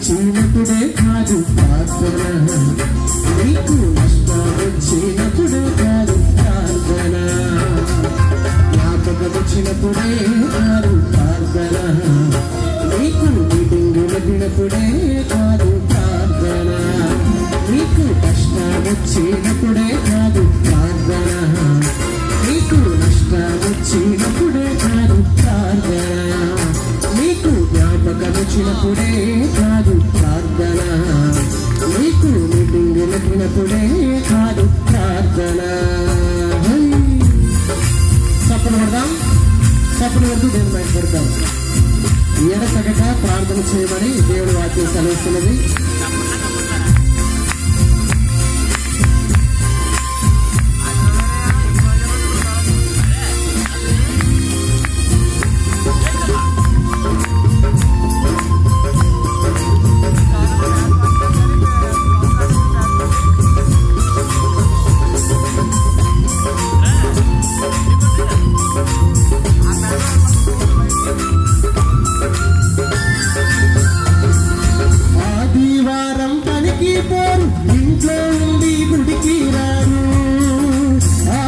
వచ్చినప్పుడే కాదు ప్రార్థన నీకు నష్టం వచ్చినప్పుడే కాదు ప్రార్థన జ్ఞాపకం వచ్చినప్పుడే కాదు ప్రార్థన నీకు మీటింగ్ వెళ్ళినప్పుడే కాదు ప్రార్థన నీకు కష్టం వచ్చినప్పుడే కాదు ప్రార్థన నీకు నష్టం వచ్చినప్పుడే కాదు ప్రార్థన నీకు జ్ఞాపకం వచ్చినప్పుడే కాదు ప్రార్థన నీకు మీటింగ్ వెళ్ళినప్పుడే కాదు ప్రార్థన హై. చప్పలు పడదాం చప్పలు పడుతూ దేవుని బయట పెడతాం ఎడతగక ప్రార్థన చేయమని దేవుడి వాక్యం సెలవుస్తున్నది ఆదివారం పనికి పోరు ఇంట్లో ఉండి గుడికి రారు ఆ,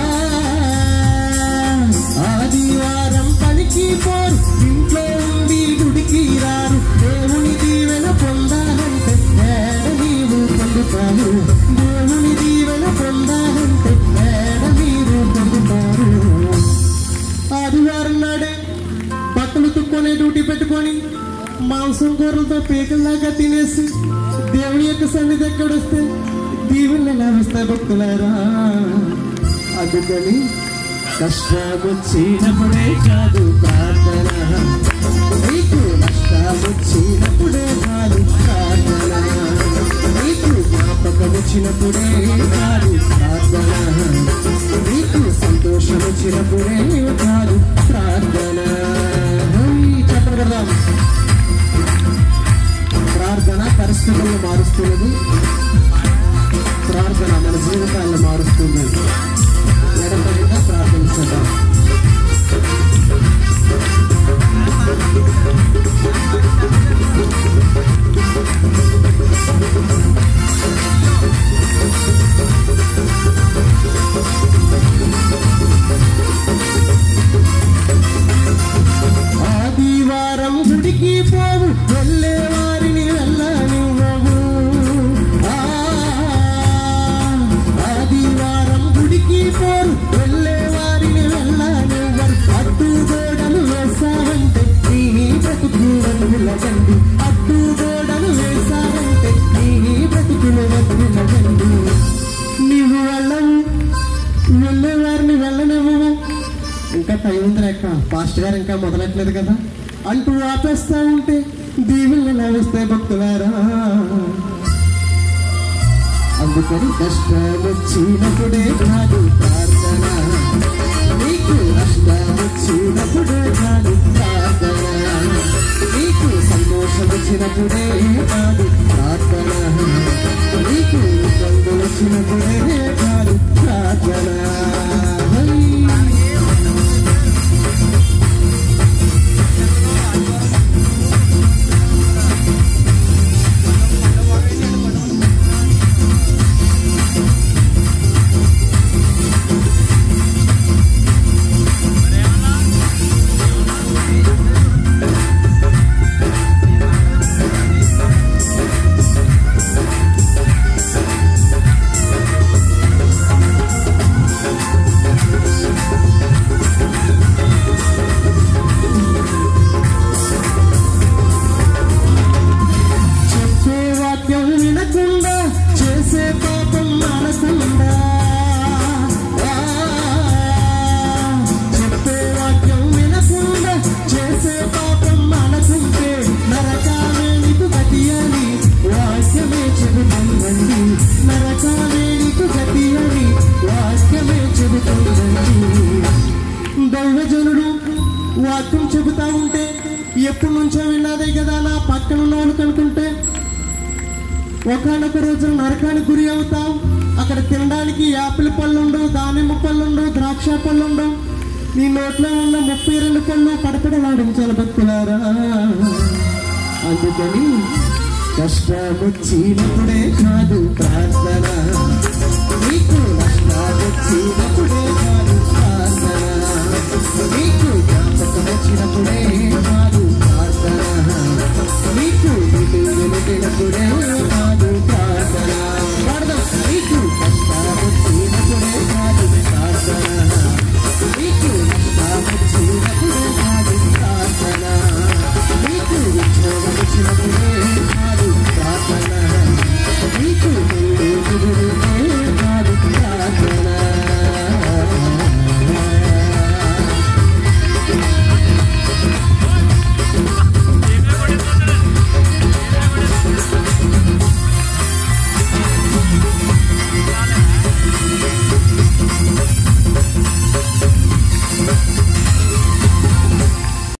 ఆదివారం పనికి పోరు ఇంట్లో ఉండి గుడికి రారు దేవుని దీవెన పొందాలంటే ఏడ నీవు పొందుతారు దేవుని దీవెన పొందాలంటే ఏడ నీవు పొందుతారు ఆదివారం నాడే బట్టలు తుక్కొని డ్యూటీ పెట్టుకొని మాంసం కూరలతో పీకల్లాగా తినేసి దేవుని యొక్క సన్నిధి ఎక్కడొస్తే దీవుల్ని లభిస్తాయి భక్తులారా అందుకని కష్టం వచ్చినప్పుడే కాదు ప్రార్థన నీకు నష్టం వచ్చినప్పుడే కాదు ప్రార్థన నీకు జ్ఞాపకం వచ్చినప్పుడే కాదు ప్రార్థన నీకు సంతోషం వచ్చినప్పుడే కాదు ప్రార్థన హై, చెప్పండి కదా ప్రార్థన పరిస్థితులను మారుస్తున్నది ప్రార్థన మన జీవితాలను మారుస్తుంది ఎడపడిగా ప్రార్థించడం ఆదివారం గుడికి పోవు వెళ్ళే వారిని వెళ్ళనివ్వవు ఆ, ఆదివారం గుడికి పోరు వెళ్ళే వారిని వెళ్ళనివ్వరు అడ్డు గోడలు వేశారంటే నీ బ్రతుకులు వదిలకండి అడ్డు గోడలు వేశారంటే నీ బ్రతుకులు వదిలకండి నీవు వెళ్ళవు వెళ్ళే వారిని వెళ్ళనివ్వవు ఇంకా టైం ఉంది లెక్క పాస్టర్ గారు ఇంకా మొదలెట్లేదు కదా అంటూ ఆపేస్తా ఉంటే దీవుల్ని లభిస్తాయి భక్తులారా అందుకని కష్టం వచ్చినప్పుడే కాదు ప్రార్థన నీకు నష్టం వచ్చినప్పుడే కాదు ప్రార్థన నీకు సంతోషం వచ్చినప్పుడే కాదు ప్రార్థన నీకు ఇబ్బందులు వచ్చినప్పుడే కాదు ప్రార్థన హై. చెప్పే వాక్యం వినకుండా చేసే పాపం మానకుండా ఆ, చెప్పే వాక్యం వినకుండా చేసే పాపం మానకుంటే నరకాలే నీకు గతి అని వాక్యమే చెబుతుందండి నరకాలే నీకు గతి అని వాక్యమే చెబుతుందండి దైవజనుడు వాక్యం చెబుతా ఉంటే ఎప్పటి నుంచో విన్నదే కదా నా పక్కన ఉన్నోళ్ళు కనుకుంటే ఒకనొక రోజు నరకానికి గురి అవుతావు అక్కడ తినడానికి యాపిల్ పళ్ళు ఉండవు దానిమ్మ పళ్ళు ఉండవు ద్రాక్ష పళ్ళు ఉండవు నీ నోట్లో ఉన్న ముప్పై రెండు పళ్ళు పడపడలాడించాలి భక్తులారా అందుకని కష్టమొచ్చినప్పుడే కాదు ప్రార్థన నీకు నష్టమొచ్చినప్పుడే కాదు ప్రార్థన నీకు జ్ఞాపకం వచ్చినప్పుడే